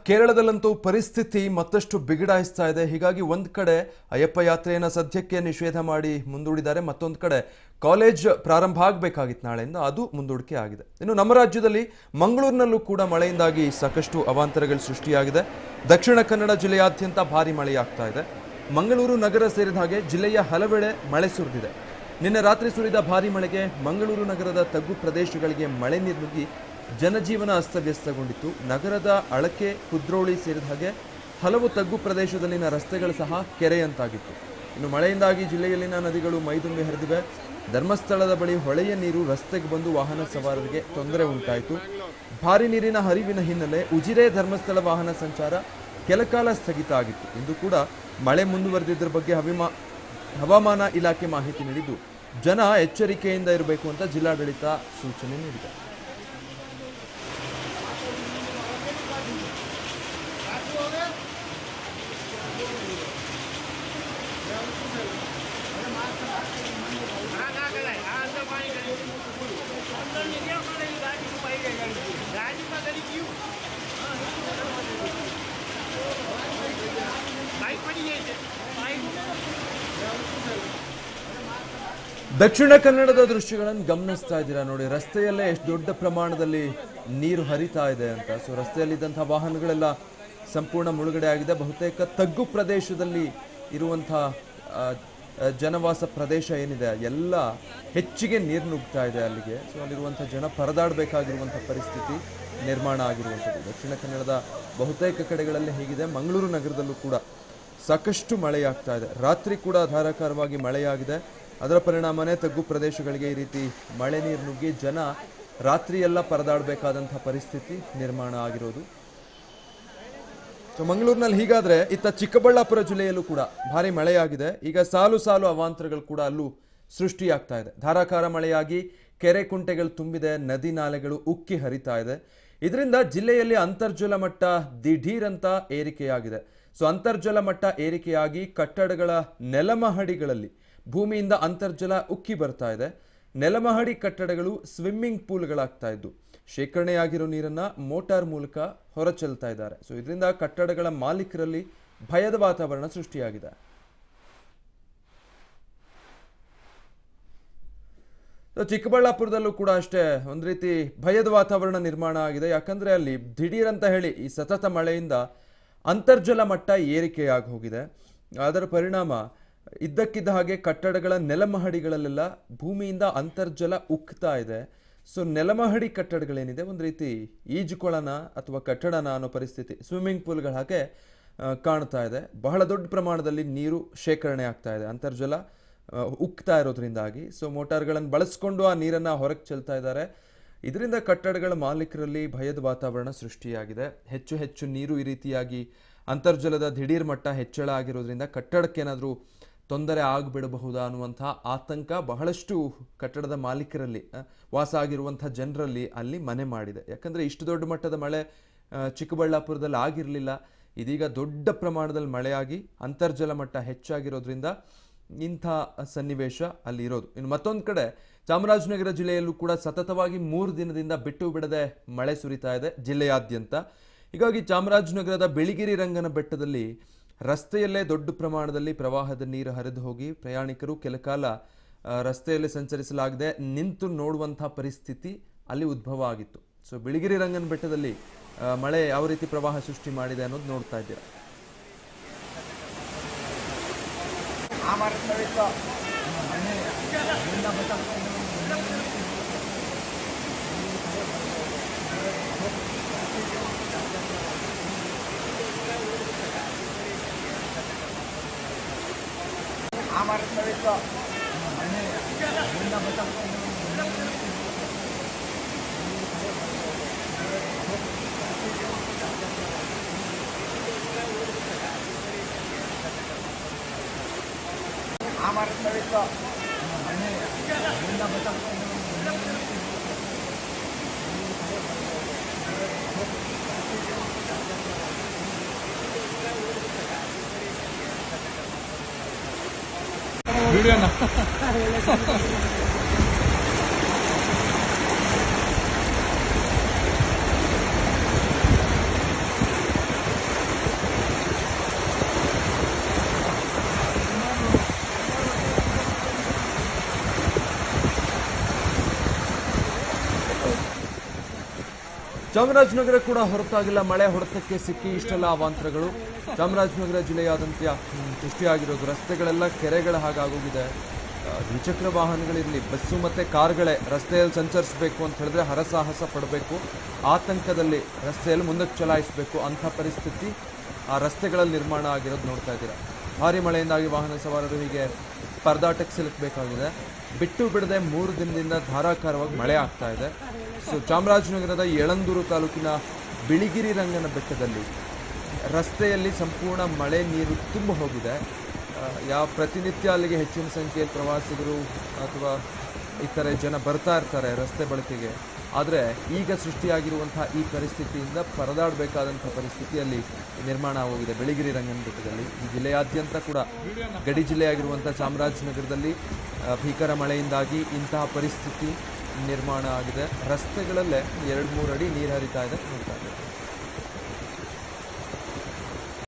ಕೇರಳದಲ್ಲಂತೂ ಪರಿಸ್ಥಿತಿ ಮತ್ತಷ್ಟು ಬಿಗಡಾಯಿಸ್ತಾ ಇದೆ ಹೀಗಾಗಿ ಒಂದ್ ಕಡೆ ಅಯ್ಯಪ್ಪ ಯಾತ್ರೆಯನ್ನ ಸದ್ಯಕ್ಕೆ ನಿಷೇಧ ಮಾಡಿ ಮುಂದೂಡಿದ್ದಾರೆ ಮತ್ತೊಂದು ಕಡೆ ಕಾಲೇಜ್ ಪ್ರಾರಂಭ ಆಗಬೇಕಾಗಿತ್ತು ನಾಳೆಯಿಂದ ಅದು ಮುಂದೂಡಿಕೆ ಆಗಿದೆ ಇನ್ನು ನಮ್ಮ ರಾಜ್ಯದಲ್ಲಿ ಮಂಗಳೂರಿನಲ್ಲೂ ಕೂಡ ಮಳೆಯಿಂದಾಗಿ ಸಾಕಷ್ಟು ಅವಾಂತರಗಳು ಸೃಷ್ಟಿಯಾಗಿದೆ ದಕ್ಷಿಣ ಕನ್ನಡ ಜಿಲ್ಲೆಯಾದ್ಯಂತ ಭಾರಿ ಮಳೆಯಾಗ್ತಾ ಇದೆ ಮಂಗಳೂರು ನಗರ ಸೇರಿದ ಹಾಗೆ ಜಿಲ್ಲೆಯ ಹಲವೆಡೆ ಮಳೆ ಸುರಿದಿದೆ ನಿನ್ನೆ ರಾತ್ರಿ ಸುರಿದ ಭಾರಿ ಮಳೆಗೆ ಮಂಗಳೂರು ನಗರದ ತಗ್ಗು ಪ್ರದೇಶಗಳಿಗೆ ಮಳೆ ನೀರು ನುಗ್ಗಿ ಜನಜೀವನ ಅಸ್ತವ್ಯಸ್ತಗೊಂಡಿತ್ತು ನಗರದ ಅಳಕೆ ಕುದ್ರೋಳಿ ಸೇರಿದ ಹಾಗೆ ಹಲವು ತಗ್ಗು ಪ್ರದೇಶದಲ್ಲಿನ ರಸ್ತೆಗಳು ಸಹ ಕೆರೆಯಂತಾಗಿತ್ತು ಇನ್ನು ಮಳೆಯಿಂದಾಗಿ ಜಿಲ್ಲೆಯಲ್ಲಿನ ನದಿಗಳು ಮೈದುಂಬಿ ಹರಿದಿವೆ ಧರ್ಮಸ್ಥಳದ ಬಳಿ ಹೊಳೆಯ ನೀರು ರಸ್ತೆಗೆ ಬಂದು ವಾಹನ ಸವಾರರಿಗೆ ತೊಂದರೆ ಉಂಟಾಯಿತು ಭಾರಿ ನೀರಿನ ಹರಿವಿನ ಹಿನ್ನೆಲೆ ಉಜಿರೆ ಧರ್ಮಸ್ಥಳ ವಾಹನ ಸಂಚಾರ ಕೆಲಕಾಲ ಸ್ಥಗಿತ ಆಗಿತ್ತು ಇಂದು ಕೂಡ ಮಳೆ ಮುಂದುವರೆದಿದ್ದರ ಬಗ್ಗೆ ಹವಿಮಾ ಹವಾಮಾನ ಇಲಾಖೆ ಮಾಹಿತಿ ನೀಡಿದ್ದು ಜನ ಎಚ್ಚರಿಕೆಯಿಂದ ಇರಬೇಕು ಅಂತ ಜಿಲ್ಲಾಡಳಿತ ಸೂಚನೆ ನೀಡಿದೆ ದಕ್ಷಿಣ ಕನ್ನಡದ ದೃಶ್ಯಗಳನ್ನು ಗಮನಿಸ್ತಾ ಇದ್ದೀರಾ ನೋಡಿ ರಸ್ತೆಯಲ್ಲೇ ಎಷ್ಟು ದೊಡ್ಡ ಪ್ರಮಾಣದಲ್ಲಿ ನೀರು ಹರಿತಾ ಇದೆ ಅಂತ ಸೊ ರಸ್ತೆಯಲ್ಲಿದ್ದಂತಹ ವಾಹನಗಳೆಲ್ಲ ಸಂಪೂರ್ಣ ಮುಳುಗಡೆ ಆಗಿದೆ ಬಹುತೇಕ ತಗ್ಗು ಪ್ರದೇಶದಲ್ಲಿ ಇರುವಂತಹ ಆ, ಆ, ಜನವಾಸ ಪ್ರದೇಶ ಏನಿದೆ ಎಲ್ಲ ಹೆಚ್ಚಿಗೆ ನೀರು ನುಗ್ತಾ ಇದೆ ಅಲ್ಲಿಗೆ ಸೊ ಅಲ್ಲಿರುವಂತಹ ಜನ ಪರದಾಡಬೇಕಾಗಿರುವಂತಹ ಪರಿಸ್ಥಿತಿ ನಿರ್ಮಾಣ ಆಗಿರುವಂಥದ್ದು ದಕ್ಷಿಣ ಕನ್ನಡದ ಬಹುತೇಕ ಕಡೆಗಳಲ್ಲಿ ಹೇಗಿದೆ ಮಂಗಳೂರು ನಗರದಲ್ಲೂ ಕೂಡ ಸಾಕಷ್ಟು ಮಳೆಯಾಗ್ತಾ ಇದೆ ರಾತ್ರಿ ಕೂಡ ಧಾರಾಕಾರವಾಗಿ ಮಳೆಯಾಗಿದೆ ಅದರ ಪರಿಣಾಮನೇ ತಗ್ಗು ಪ್ರದೇಶಗಳಿಗೆ ಈ ರೀತಿ ಮಳೆ ನೀರು ನುಗ್ಗಿ ಜನ ರಾತ್ರಿ ಎಲ್ಲ ಪರದಾಡಬೇಕಾದಂತಹ ಪರಿಸ್ಥಿತಿ ನಿರ್ಮಾಣ ಆಗಿರೋದು ಸೊ ಮಂಗಳೂರಿನಲ್ಲಿ ಹೀಗಾದ್ರೆ ಇತ್ತ ಚಿಕ್ಕಬಳ್ಳಾಪುರ ಜಿಲ್ಲೆಯಲ್ಲೂ ಕೂಡ ಭಾರಿ ಮಳೆಯಾಗಿದೆ ಈಗ ಸಾಲು ಸಾಲು ಅವಾಂತರಗಳು ಕೂಡ ಅಲ್ಲೂ ಸೃಷ್ಟಿಯಾಗ್ತಾ ಇದೆ ಧಾರಾಕಾರ ಮಳೆಯಾಗಿ ಕೆರೆ ಕುಂಟೆಗಳು ತುಂಬಿದೆ ನದಿ ನಾಲೆಗಳು ಉಕ್ಕಿ ಹರಿತಾ ಇದೆ ಇದರಿಂದ ಜಿಲ್ಲೆಯಲ್ಲಿ ಅಂತರ್ಜಲ ಮಟ್ಟ ದಿಢೀರಂತ ಏರಿಕೆಯಾಗಿದೆ ಸೊ ಅಂತರ್ಜಲ ಮಟ್ಟ ಏರಿಕೆಯಾಗಿ ಕಟ್ಟಡಗಳ ನೆಲಮಹಡಿಗಳಲ್ಲಿ ಭೂಮಿಯಿಂದ ಅಂತರ್ಜಲ ಉಕ್ಕಿ ಬರ್ತಾ ಇದೆ ನೆಲಮಹಡಿ ಕಟ್ಟಡಗಳು ಸ್ವಿಮ್ಮಿಂಗ್ ಪೂಲ್ಗಳಾಗ್ತಾ ಇದ್ದು ಶೇಖರಣೆಯಾಗಿರೋ ನೀರನ್ನ ಮೋಟಾರ್ ಮೂಲಕ ಹೊರಚೆಲ್ತಾ ಇದ್ದಾರೆ ಸೊ ಇದರಿಂದ ಕಟ್ಟಡಗಳ ಮಾಲೀಕರಲ್ಲಿ ಭಯದ ವಾತಾವರಣ ಸೃಷ್ಟಿಯಾಗಿದೆ ಸೊ ಚಿಕ್ಕಬಳ್ಳಾಪುರದಲ್ಲೂ ಕೂಡ ಅಷ್ಟೇ ಒಂದು ರೀತಿ ಭಯದ ವಾತಾವರಣ ನಿರ್ಮಾಣ ಆಗಿದೆ ಯಾಕಂದ್ರೆ ಅಲ್ಲಿ ದಿಢೀರ್ ಅಂತ ಹೇಳಿ ಈ ಸತತ ಮಳೆಯಿಂದ ಅಂತರ್ಜಲ ಮಟ್ಟ ಏರಿಕೆಯಾಗಿ ಹೋಗಿದೆ ಅದರ ಪರಿಣಾಮ ಇದ್ದಕ್ಕಿದ್ದ ಹಾಗೆ ಕಟ್ಟಡಗಳ ನೆಲಮಹಡಿಗಳಲ್ಲೆಲ್ಲ ಭೂಮಿಯಿಂದ ಅಂತರ್ಜಲ ಉಕ್ತಾ ಇದೆ ಸೊ ನೆಲಮಹಡಿ ಕಟ್ಟಡಗಳೇನಿದೆ ಒಂದು ರೀತಿ ಈಜುಕೊಳನ ಅಥವಾ ಕಟ್ಟಡನ ಅನ್ನೋ ಪರಿಸ್ಥಿತಿ ಸ್ವಿಮ್ಮಿಂಗ್ ಪೂಲ್ಗಳ ಹಾಗೆ ಆ, ಕಾಣ್ತಾ ಇದೆ ಬಹಳ ದೊಡ್ಡ ಪ್ರಮಾಣದಲ್ಲಿ ನೀರು ಶೇಖರಣೆ ಆಗ್ತಾ ಇದೆ ಅಂತರ್ಜಲ ಆ, ಉಕ್ತಾ ಇರೋದ್ರಿಂದಾಗಿ ಸೊ ಮೋಟಾರ್ಗಳನ್ನು ಬಳಸ್ಕೊಂಡು ಆ ನೀರನ್ನು ಹೊರಗೆ ಚೆಲ್ತಾ ಇದ್ದಾರೆ ಇದರಿಂದ ಕಟ್ಟಡಗಳ ಮಾಲೀಕರಲ್ಲಿ ಭಯದ ವಾತಾವರಣ ಸೃಷ್ಟಿಯಾಗಿದೆ ಹೆಚ್ಚು ಹೆಚ್ಚು ನೀರು ಈ ರೀತಿಯಾಗಿ ಅಂತರ್ಜಲದ ದಿಢೀರ್ ಮಟ್ಟ ಹೆಚ್ಚಳ ಆಗಿರೋದ್ರಿಂದ ಕಟ್ಟಡಕ್ಕೇನಾದರೂ ತೊಂದರೆ ಆಗಿಬಿಡಬಹುದಾ ಅನ್ನುವಂಥ ಆತಂಕ ಬಹಳಷ್ಟು ಕಟ್ಟಡದ ಮಾಲೀಕರಲ್ಲಿ ಆ, ವಾಸ ಆಗಿರುವಂಥ ಜನರಲ್ಲಿ ಅಲ್ಲಿ ಮನೆ ಮಾಡಿದೆ ಯಾಕಂದರೆ ಇಷ್ಟು ದೊಡ್ಡ ಮಟ್ಟದ ಮಳೆ ಆ, ಚಿಕ್ಕಬಳ್ಳಾಪುರದಲ್ಲಿ ಆಗಿರಲಿಲ್ಲ ಇದೀಗ ದೊಡ್ಡ ಪ್ರಮಾಣದಲ್ಲಿ ಮಳೆಯಾಗಿ ಅಂತರ್ಜಲ ಮಟ್ಟ ಹೆಚ್ಚಾಗಿರೋದ್ರಿಂದ ಇಂಥ ಸನ್ನಿವೇಶ ಅಲ್ಲಿ ಇರೋದು ಇನ್ನು ಮತ್ತೊಂದು ಕಡೆ ಚಾಮರಾಜನಗರ ಜಿಲ್ಲೆಯಲ್ಲೂ ಕೂಡ ಸತತವಾಗಿ ಮೂರು ದಿನದಿಂದ ಬಿಟ್ಟು ಬಿಡದೆ ಮಳೆ ಸುರಿತಾ ಇದೆ ಜಿಲ್ಲೆಯಾದ್ಯಂತ ಹೀಗಾಗಿ ಚಾಮರಾಜನಗರದ ಬೆಳಿಗಿರಿ ರಂಗನ ಬೆಟ್ಟದಲ್ಲಿ ರಸ್ತೆಯಲ್ಲೇ ದೊಡ್ಡ ಪ್ರಮಾಣದಲ್ಲಿ ಪ್ರವಾಹದ ನೀರು ಹರಿದು ಹೋಗಿ ಪ್ರಯಾಣಿಕರು ಕೆಲಕಾಲ ಆ, ರಸ್ತೆಯಲ್ಲಿ ಸಂಚರಿಸಲಾಗದೆ ನಿಂತು ನೋಡುವಂಥ ಪರಿಸ್ಥಿತಿ ಅಲ್ಲಿ ಉದ್ಭವ ಆಗಿತ್ತು ಸೊ ಬಿಳಿಗಿರಿ ರಂಗನ ಬೆಟ್ಟದಲ್ಲಿ ಆ, ಮಳೆ ಯಾವ ರೀತಿ ಪ್ರವಾಹ ಸೃಷ್ಟಿ ಮಾಡಿದೆ ಅನ್ನೋದು ನೋಡ್ತಾ ಇದ್ದೀರಾ ವಿಡಿಯೋನ ಚಾಮರಾಜನಗರ ಕೂಡ ಹೊರತಾಗಿಲ್ಲ ಮಳೆ ಹೊಡೆತಕ್ಕೆ ಸಿಕ್ಕಿ ಇಷ್ಟೆಲ್ಲ ಅವಾಂತರಗಳು ಚಾಮರಾಜನಗರ ಜಿಲ್ಲೆಯಾದಂತ್ಯ ಹ್ಮ್, ಸೃಷ್ಟಿಯಾಗಿರೋದು ರಸ್ತೆಗಳೆಲ್ಲ ಕೆರೆಗಳ ಹಾಗಾಗೋಗಿದೆ ಆ, ದ್ವಿಚಕ್ರ ವಾಹನಗಳಿರಲಿ ಬಸ್ಸು ಮತ್ತು ಕಾರ್ಗಳೇ ರಸ್ತೆಯಲ್ಲಿ ಸಂಚರಿಸಬೇಕು ಅಂತ ಹೇಳಿದ್ರೆ ಹರಸಾಹಸ ಪಡಬೇಕು ಆತಂಕದಲ್ಲಿ ರಸ್ತೆಯಲ್ಲಿ ಮುಂದಕ್ಕೆ ಚಲಾಯಿಸಬೇಕು ಅಂಥ ಪರಿಸ್ಥಿತಿ ಆ ರಸ್ತೆಗಳಲ್ಲಿ ನಿರ್ಮಾಣ ಆಗಿರೋದು ನೋಡ್ತಾ ಇದ್ದೀರಾ ಭಾರಿ ಮಳೆಯಿಂದಾಗಿ ವಾಹನ ಸವಾರರು ಹೀಗೆ ಪರದಾಟಕ್ಕೆ ಸಿಲುಕಬೇಕಾಗಿದೆ ಬಿಟ್ಟು ಬಿಡದೆ ಮೂರು ದಿನದಿಂದ ಧಾರಾಕಾರವಾಗಿ ಮಳೆ ಆಗ್ತಾ ಇದೆ ಸೊ ಚಾಮರಾಜನಗರದ ಯಳಂದೂರು ತಾಲೂಕಿನ ಬಿಳಿಗಿರಿ ರಂಗನ ಬೆಟ್ಟದಲ್ಲಿ ರಸ್ತೆಯಲ್ಲಿ ಸಂಪೂರ್ಣ ಮಳೆ ನೀರು ತುಂಬ ಹೋಗಿದೆ ಆ, ಯಾವ ಪ್ರತಿನಿತ್ಯ ಅಲ್ಲಿಗೆ ಹೆಚ್ಚಿನ ಸಂಖ್ಯೆಯಲ್ಲಿ ಪ್ರವಾಸಿಗರು ಅಥವಾ ಇತರೆ ಜನ ಬರ್ತಾ ಇರ್ತಾರೆ ರಸ್ತೆ ಬಳಕೆಗೆ ಆದರೆ ಈಗ ಸೃಷ್ಟಿಯಾಗಿರುವಂತಹ ಈ ಪರಿಸ್ಥಿತಿಯಿಂದ ಪರದಾಡಬೇಕಾದಂಥ ಪರಿಸ್ಥಿತಿಯಲ್ಲಿ ನಿರ್ಮಾಣ ಆಗೋಗಿದೆ ಬೆಳಗಿರಿ ರಂಗನ ಬೆಟ್ಟದಲ್ಲಿ ಈ ಜಿಲ್ಲೆಯಾದ್ಯಂತ ಕೂಡ ಗಡಿ ಜಿಲ್ಲೆಯಾಗಿರುವಂಥ ಚಾಮರಾಜನಗರದಲ್ಲಿ ಆ, ಭೀಕರ ಮಳೆಯಿಂದಾಗಿ ಇಂತಹ ಪರಿಸ್ಥಿತಿ ನಿರ್ಮಾಣ ಆಗಿದೆ ರಸ್ತೆಗಳಲ್ಲೇ ಎರಡು ಮೂರು ಅಡಿ ನೀರು ಹರಿತಾ ಇದೆ ನೋಡ್ತಾ ಇದ್ದಾರೆ